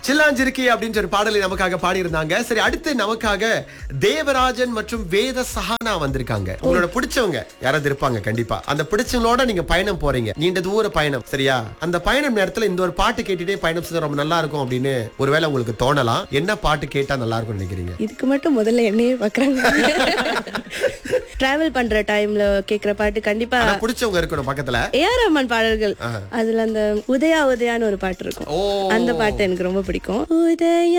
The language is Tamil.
சில்லாஞ்சிருக்கி அப்படின்னு ஒரு பாடலை நமக்காக பாடியிருந்தாங்க சரி அடுத்து நமக்காக தேவராஜன் மற்றும் வேத சஹானா வந்திருக்காங்க உங்களோட பிடிச்சவங்க யாராவது இருப்பாங்க கண்டிப்பா அந்த பிடிச்சவங்களோட நீங்க பயணம் போறீங்க நீண்ட தூர பயணம் சரியா அந்த பயணம் நேரத்துல இந்த ஒரு பாட்டு கேட்டுட்டே பயணம் செஞ்சா ரொம்ப நல்லா இருக்கும் அப்படின்னு ஒருவேளை உங்களுக்கு தோணலாம் என்ன பாட்டு கேட்டா நல்லா இருக்கும்னு நினைக்கிறீங்க இதுக்கு மட்டும் முதல்ல என்னையே பாக்குறாங்க டிராவல் பண்ற டைம்ல கேக்குற பாட்டு கண்டிப்பா ஆனா பிடிச்சவங்க இருக்கணும் பக்கத்துல ஏஆர் ரஹ்மான் பாடல்கள் அதுல அந்த உதயா உதயான்னு ஒரு பாட்டு இருக்கும் ஓ அந்த பாட்டு எனக்கு ரொம்ப பிடிக்கும் உதயா